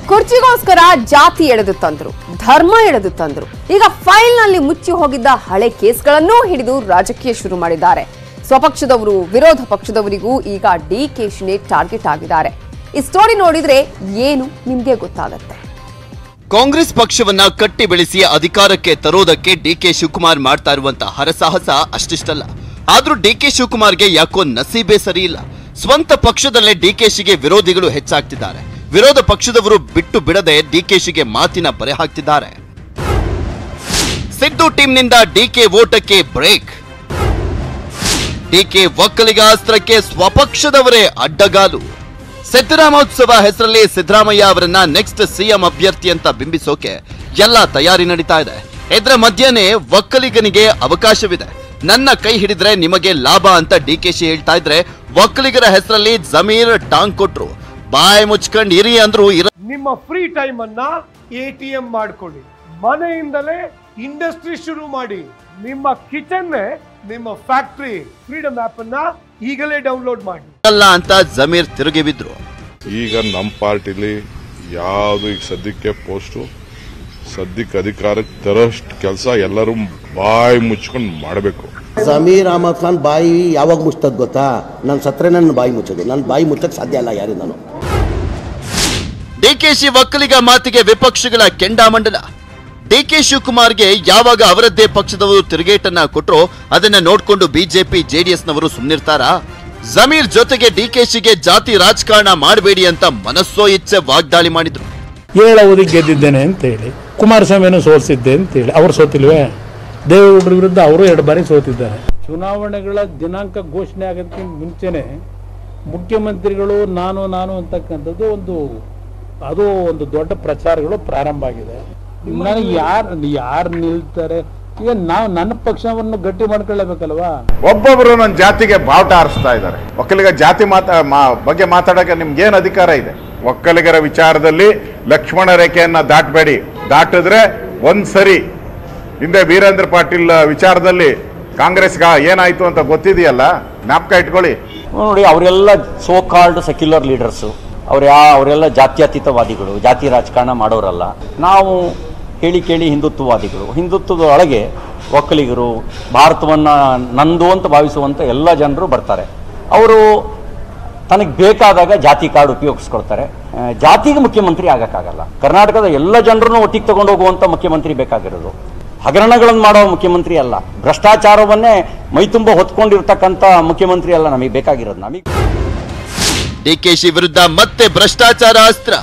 ಕುರ್ಚಿಗೋಸ್ಕರ ಜಾತಿ ಎಳೆದು ತಂದ್ರು ಧರ್ಮ ಎಳೆದು ತಂದ್ರು ಈಗ ಫೈಲ್ ನಲ್ಲಿ ಮುಚ್ಚಿ ಹೋಗಿದ್ದ ಹಳೆ ಕೇಸ್ಗಳನ್ನೂ ಹಿಡಿದು ರಾಜಕೀಯ ಶುರು ಮಾಡಿದ್ದಾರೆ ಸ್ವಪಕ್ಷದವರು ವಿರೋಧ ಪಕ್ಷದವರಿಗೂ ಈಗ ಡಿ ಕೆ ಶಿನೇ ಟಾರ್ಗೆಟ್ ಆಗಿದ್ದಾರೆ ಈ ಸ್ಟೋರಿ ನೋಡಿದ್ರೆ ಏನು ನಿಮ್ಗೆ ಗೊತ್ತಾಗತ್ತೆ ಕಾಂಗ್ರೆಸ್ ಪಕ್ಷವನ್ನ ಕಟ್ಟಿ ಬೆಳೆಸಿ ಅಧಿಕಾರಕ್ಕೆ ತರೋದಕ್ಕೆ ಡಿಕೆ ಶಿವಕುಮಾರ್ ಮಾಡ್ತಾ ಇರುವಂತ ಹರಸಾಹಸ ಅಷ್ಟಿಷ್ಟಲ್ಲ ಆದ್ರೂ ಡಿಕೆ ಶಿವಕುಮಾರ್ಗೆ ಯಾಕೋ ನಸೀಬೆ ಸರಿ ಇಲ್ಲ ಸ್ವಂತ ಪಕ್ಷದಲ್ಲೇ ಡಿಕೆಶಿಗೆ ವಿರೋಧಿಗಳು ಹೆಚ್ಚಾಗ್ತಿದ್ದಾರೆ ವಿರೋಧ ಪಕ್ಷದವರು ಬಿಟ್ಟು ಬಿಡದೆ ಡಿಕೆಶಿಗೆ ಮಾತಿನ ಬರೆ ಹಾಕ್ತಿದ್ದಾರೆ ಸಿದ್ದು ಟೀಮ್ನಿಂದ ಡಿಕೆ ಓಟಕ್ಕೆ ಬ್ರೇಕ್ ಡಿಕೆ ಒಕ್ಕಲಿಗ ಅಸ್ತ್ರಕ್ಕೆ ಸ್ವಪಕ್ಷದವರೇ ಅಡ್ಡಗಾಲು ಸಿದ್ದರಾಮೋತ್ಸವ ಹೆಸರಲ್ಲಿ ಸಿದ್ದರಾಮಯ್ಯ ಅವರನ್ನ ನೆಕ್ಸ್ಟ್ ಸಿಎಂ ಅಭ್ಯರ್ಥಿ ಅಂತ ಬಿಂಬಿಸೋಕೆ ಎಲ್ಲ ತಯಾರಿ ನಡೀತಾ ಇದೆ ಇದರ ಮಧ್ಯೆನೇ ಒಕ್ಕಲಿಗನಿಗೆ ಅವಕಾಶವಿದೆ ನನ್ನ ಕೈ ಹಿಡಿದ್ರೆ ನಿಮಗೆ ಲಾಭ ಅಂತ ಡಿಕೆಶಿ ಹೇಳ್ತಾ ಇದ್ರೆ ಒಕ್ಕಲಿಗರ ಹೆಸರಲ್ಲಿ ಜಮೀರ್ ಟಾಂಗ್ ಕೊಟ್ರು ಬಾಯ್ ಮುಚ್ಕೊಂಡ್ ಇರಿ ಅಂದ್ರು ಇರ ನಿಮ್ಮ ಫ್ರೀ ಟೈಮ್ ಅನ್ನ ಎ ಟಿ ಎಂ ಮಾಡ್ಕೊಳ್ಳಿ ಮನೆಯಿಂದಲೇ ಇಂಡಸ್ಟ್ರಿ ಶುರು ಮಾಡಿ ನಿಮ್ಮ ಕಿಚನ್ ನಿಮ್ಮ ಫ್ಯಾಕ್ಟ್ರಿ ಫ್ರೀಡಮ್ ಆಪ್ ಅನ್ನ ಈಗಲೇ ಡೌನ್ಲೋಡ್ ಮಾಡಿ ಅಲ್ಲ ಅಂತ ಜಮೀರ್ ತಿರುಗಿ ಬಿದ್ರು ಈಗ ನಮ್ಮ ಪಾರ್ಟಿಲಿ ಯಾವುದು ಈಗ ಸದ್ಯಕ್ಕೆ ಪೋಸ್ಟು ಸದ್ಯಕ್ಕೆ ಅಧಿಕಾರಕ್ಕೆ ತರೋಷ್ಟು ಕೆಲಸ ಎಲ್ಲರೂ ಬಾಯಿ ಮುಚ್ಕೊಂಡು ಮಾಡಬೇಕು ಜಮೀರ್ ಅಹಮದ್ ಖಾನ್ ಬಾಯಿ ಯಾವಾಗ ಮುಚ್ತದ್ ಗೊತ್ತಾ ನನ್ನ ಸತ್ರೆ ನನ್ನ ಬಾಯಿ ಮುಚ್ಚೋದು ನನ್ನ ಬಾಯಿ ಮುಚ್ಚಕ್ಕೆ ಸಾಧ್ಯ ಇಲ್ಲ ಯಾರು ನಾನು ಡಿಕೆಶಿ ಒಕ್ಕಲಿಗ ಮಾತಿಗೆ ವಿಪಕ್ಷಗಳ ಕೆಂಡಾಮಂಡಲ ಡಿಕೆ ಶಿವಕುಮಾರ್ಗೆ ಯಾವಾಗ ಅವರದ್ದೇ ಪಕ್ಷದವರು ತಿರುಗೇಟನ್ನ ಕೊಟ್ರೋ ಅದನ್ನ ನೋಡ್ಕೊಂಡು ಬಿಜೆಪಿ ಜೆಡಿಎಸ್ನವರು ಸುಮ್ನಿರ್ತಾರಾ ಜಮೀರ್ ಜೊತೆಗೆ ಡಿಕೆಶಿಗೆ ಜಾತಿ ರಾಜಕಾರಣ ಮಾಡಬೇಡಿ ಅಂತ ಮನಸ್ಸೋ ಇಚ್ಛೆ ವಾಗ್ದಾಳಿ ಮಾಡಿದ್ರು ಏಳು ಅವಧಿ ಗೆದ್ದಿದ್ದೇನೆ ಅಂತೇಳಿ ಕುಮಾರಸ್ವಾಮಿಯನ್ನು ಸೋಲಿಸಿದ್ದೆ ಅಂತೇಳಿ ಅವ್ರು ಸೋತಿಲ್ವೇ ದೇವೇಗೌಡರ ವಿರುದ್ಧ ಅವರು ಎರಡು ಬಾರಿ ಸೋತಿದ್ದಾರೆ ಚುನಾವಣೆಗಳ ದಿನಾಂಕ ಘೋಷಣೆ ಆಗೋದಕ್ಕಿಂತ ಮುಂಚೆನೆ ಮುಖ್ಯಮಂತ್ರಿಗಳು ನಾನು ನಾನು ಅಂತಕ್ಕಂಥದ್ದು ಒಂದು ಅದು ಒಂದು ದೊಡ್ಡ ಪ್ರಚಾರಗಳು ಪ್ರಾರಂಭ ಆಗಿದೆ ನನಗೆ ಯಾರು ಯಾರು ನಿಲ್ತಾರೆ ಈಗ ನಾವು ನನ್ನ ಪಕ್ಷವನ್ನು ಗಟ್ಟಿ ಮಾಡ್ಕೊಳ್ಳೇಬೇಕಲ್ವಾ ಒಬ್ಬೊಬ್ರು ನನ್ನ ಜಾತಿಗೆ ಬಾವುಟ ಹಾರಿಸ್ತಾ ಇದ್ದಾರೆ ಒಕ್ಕಲಿಗ ಜಾತಿ ಮಾತಾ ಮಾ- ಬಗ್ಗೆ ಮಾತಾಡಕ್ಕೆ ನಿಮ್ಗೆ ಏನ್ ಅಧಿಕಾರ ಇದೆ ಒಕ್ಕಲಿಗರ ವಿಚಾರದಲ್ಲಿ ಲಕ್ಷ್ಮಣ ರೇಖೆಯನ್ನ ದಾಟಬೇಡಿ ದಾಟಿದ್ರೆ ಒಂದ್ ಸರಿ ಹಿಂದೆ ವೀರೇಂದ್ರ ಪಾಟೀಲ್ ವಿಚಾರದಲ್ಲಿ ಕಾಂಗ್ರೆಸ್ಗ ಏನಾಯ್ತು ಅಂತ ಗೊತ್ತಿದೆಯಲ್ಲ ಜ್ಞಾಪಕ ಇಟ್ಕೊಳ್ಳಿ ನೋಡಿ ಅವರೆಲ್ಲ ಸೋ ಕಾಲ್ಡ್ ಸೆಕ್ಯುಲರ್ ಲೀಡರ್ಸು ಅವ್ರು ಯಾ ಅವರೆಲ್ಲ ಜಾತ್ಯತೀತವಾದಿಗಳು ಜಾತಿ ರಾಜಕಾರಣ ಮಾಡೋರಲ್ಲ ನಾವು ಹೇಳಿ ಕೇಳಿ ಹಿಂದುತ್ವವಾದಿಗಳು ಹಿಂದುತ್ವದ ಒಳಗೆ ಒಕ್ಕಲಿಗರು ಭಾರತವನ್ನು ನಂದು ಅಂತ ಭಾವಿಸುವಂಥ ಎಲ್ಲ ಜನರು ಬರ್ತಾರೆ ಅವರು ತನಗೆ ಬೇಕಾದಾಗ ಜಾತಿ ಕಾರ್ಡ್ ಉಪಯೋಗಿಸ್ಕೊಳ್ತಾರೆ ಆ, ಜಾತಿಗೆ ಮುಖ್ಯಮಂತ್ರಿ ಆಗಕ್ಕಾಗಲ್ಲ ಕರ್ನಾಟಕದ ಎಲ್ಲ ಜನರನ್ನು ಒಟ್ಟಿಗೆ ತಗೊಂಡು ಹೋಗುವಂಥ ಮುಖ್ಯಮಂತ್ರಿ ಬೇಕಾಗಿರೋದು ಹಗರಣಗಳನ್ನು ಮಾಡೋ ಮುಖ್ಯಮಂತ್ರಿ ಅಲ್ಲ ಭ್ರಷ್ಟಾಚಾರವನ್ನೇ ಮೈತುಂಬ ಹೊತ್ಕೊಂಡಿರ್ತಕ್ಕಂಥ ಮುಖ್ಯಮಂತ್ರಿ ಅಲ್ಲ ನಮಗೆ ಬೇಕಾಗಿರೋದು ನಮಗೆ ಡಿಕೆಶಿ ವಿರುದ್ಧ ಮತ್ತೆ ಭ್ರಷ್ಟಾಚಾರ ಅಸ್ತ್ರ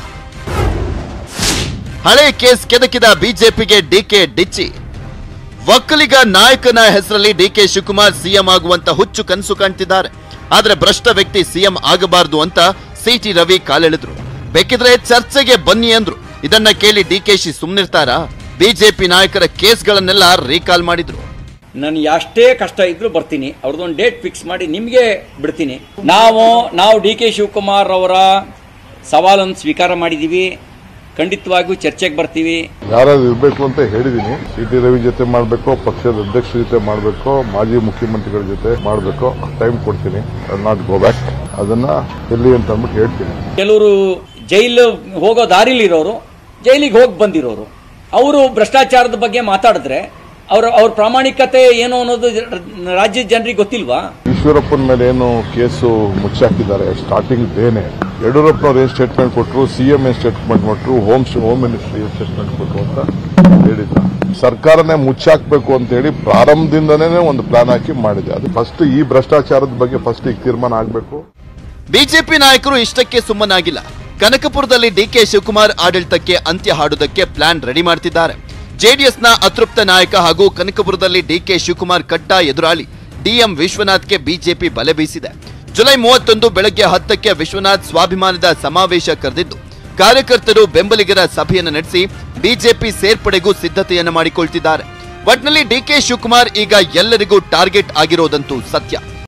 ಹಳೆ ಕೇಸ್ ಕೆದಕಿದ ಬಿಜೆಪಿಗೆ ಡಿಕೆ ಡಿಚ್ಚಿ ಒಕ್ಕಲಿಗ ನಾಯಕನ ಹೆಸರಲ್ಲಿ ಡಿಕೆ ಶಿವಕುಮಾರ್ ಸಿಎಂ ಆಗುವಂತ ಹುಚ್ಚು ಕನಸು ಕಾಣ್ತಿದ್ದಾರೆ ಆದ್ರೆ ಭ್ರಷ್ಟ ವ್ಯಕ್ತಿ ಸಿಎಂ ಆಗಬಾರದು ಅಂತ ಸಿಟಿ ರವಿ ಕಾಲೆಳೆದ್ರು ಬೇಕಿದ್ರೆ ಚರ್ಚೆಗೆ ಬನ್ನಿ ಅಂದ್ರು ಇದನ್ನ ಕೇಳಿ ಡಿಕೆಶಿ ಸುಮ್ನಿರ್ತಾರಾ ಬಿಜೆಪಿ ನಾಯಕರ ಕೇಸ್ಗಳನ್ನೆಲ್ಲ ರೀಕಾಲ್ ಮಾಡಿದ್ರು ನಾನು ಎಷ್ಟೇ ಕಷ್ಟ ಇದ್ರೂ ಬರ್ತೀನಿ ಅವ್ರದ್ದೊಂದು ಡೇಟ್ ಫಿಕ್ಸ್ ಮಾಡಿ ನಿಮಗೆ ಬಿಡ್ತೀನಿ ನಾವು ನಾವು ಡಿ ಕೆ ಶಿವಕುಮಾರ್ ಅವರ ಸವಾಲನ್ನು ಸ್ವೀಕಾರ ಮಾಡಿದ್ದೀವಿ ಖಂಡಿತವಾಗಿಯೂ ಚರ್ಚೆಗೆ ಬರ್ತೀವಿ ಯಾರಾದ್ರು ಇರಬೇಕು ಅಂತ ಹೇಳಿದೀನಿ ಸಿ ಟಿ ರವಿ ಜೊತೆ ಮಾಡಬೇಕು ಪಕ್ಷದ ಅಧ್ಯಕ್ಷರ ಜೊತೆ ಮಾಡಬೇಕು ಮಾಜಿ ಮುಖ್ಯಮಂತ್ರಿಗಳ ಜೊತೆ ಮಾಡಬೇಕು ಟೈಮ್ ಕೊಡ್ತೀನಿ ನಾಟ್ ಗೋ ಬ್ಯಾಕ್ ಅದನ್ನ ಎಲ್ಲಿ ಅಂತ ಅಂದ್ಬಿಟ್ಟು ಹೇಳ್ತೀನಿ ಕೆಲವರು ಜೈಲು ಹೋಗೋ ದಾರಿಲಿರೋರು ಜೈಲಿಗೆ ಹೋಗಿ ಬಂದಿರೋರು ಅವರು ಭ್ರಷ್ಟಾಚಾರದ ಬಗ್ಗೆ ಮಾತಾಡಿದ್ರೆ ಅವ್ರ ಅವ್ರ ಪ್ರಾಮಾಣಿಕತೆ ಏನು ಅನ್ನೋದು ರಾಜ್ಯದ ಜನರಿಗೆ ಗೊತ್ತಿಲ್ವಾ ಈಶ್ವರಪ್ಪನ ಮೇಲೆ ಏನು ಕೇಸು ಮುಚ್ಚಾಕಿದ್ದಾರೆ ಸ್ಟಾರ್ಟಿಂಗ್ ಡೇನೆ ಯಡಿಯೂರಪ್ಪನವ್ರು ಏನ್ ಸ್ಟೇಟ್ಮೆಂಟ್ ಕೊಟ್ಟರು ಸಿಎಂ ಏನ್ ಸ್ಟೇಟ್ಮೆಂಟ್ ಕೊಟ್ಟರು ಹೋಮ್ ಹೋಮ್ ಮಿನಿಸ್ಟ್ರಿ ಏನ್ ಸ್ಟೇಟ್ಮೆಂಟ್ ಕೊಟ್ಟರು ಅಂತ ಹೇಳಿದ್ದ ಸರ್ಕಾರನೇ ಮುಚ್ಚಾಕ್ಬೇಕು ಅಂತ ಹೇಳಿ ಪ್ರಾರಂಭದಿಂದನೇ ಒಂದು ಪ್ಲಾನ್ ಹಾಕಿ ಮಾಡಿದೆ ಅದು ಫಸ್ಟ್ ಈ ಭ್ರಷ್ಟಾಚಾರದ ಬಗ್ಗೆ ಫಸ್ಟ್ ಈಗ ತೀರ್ಮಾನ ಆಗಬೇಕು ಬಿಜೆಪಿ ನಾಯಕರು ಇಷ್ಟಕ್ಕೆ ಸುಮ್ಮನಾಗಿಲ್ಲ ಕನಕಪುರದಲ್ಲಿ ಡಿಕೆ ಶಿವಕುಮಾರ್ ಆಡಳಿತಕ್ಕೆ ಅಂತ್ಯ ಹಾಡುವುದಕ್ಕೆ ಪ್ಲಾನ್ ರೆಡಿ ಮಾಡ್ತಿದ್ದಾರೆ ಜೆಡಿಎಸ್ನ ಅತೃಪ್ತ ನಾಯಕ ಹಾಗೂ ಕನಕಪುರದಲ್ಲಿ ಡಿಕೆ ಶಿವಕುಮಾರ್ ಕಟ್ಟ ಎದುರಾಳಿ ಡಿಎಂ ವಿಶ್ವನಾಥ್ಗೆ ಬಿಜೆಪಿ ಬಲೆ ಬೀಸಿದೆ ಜುಲೈ ಮೂವತ್ತೊಂದು ಬೆಳಗ್ಗೆ ಹತ್ತಕ್ಕೆ ವಿಶ್ವನಾಥ್ ಸ್ವಾಭಿಮಾನದ ಸಮಾವೇಶ ಕರೆದಿದ್ದು ಕಾರ್ಯಕರ್ತರು ಬೆಂಬಲಿಗರ ಸಭೆಯನ್ನು ನಡೆಸಿ ಬಿಜೆಪಿ ಸೇರ್ಪಡೆಗೂ ಸಿದ್ಧತೆಯನ್ನು ಮಾಡಿಕೊಳ್ತಿದ್ದಾರೆ ಒಟ್ನಲ್ಲಿ ಡಿಕೆ ಶಿವಕುಮಾರ್ ಈಗ ಎಲ್ಲರಿಗೂ ಟಾರ್ಗೆಟ್ ಆಗಿರೋದಂತೂ ಸತ್ಯ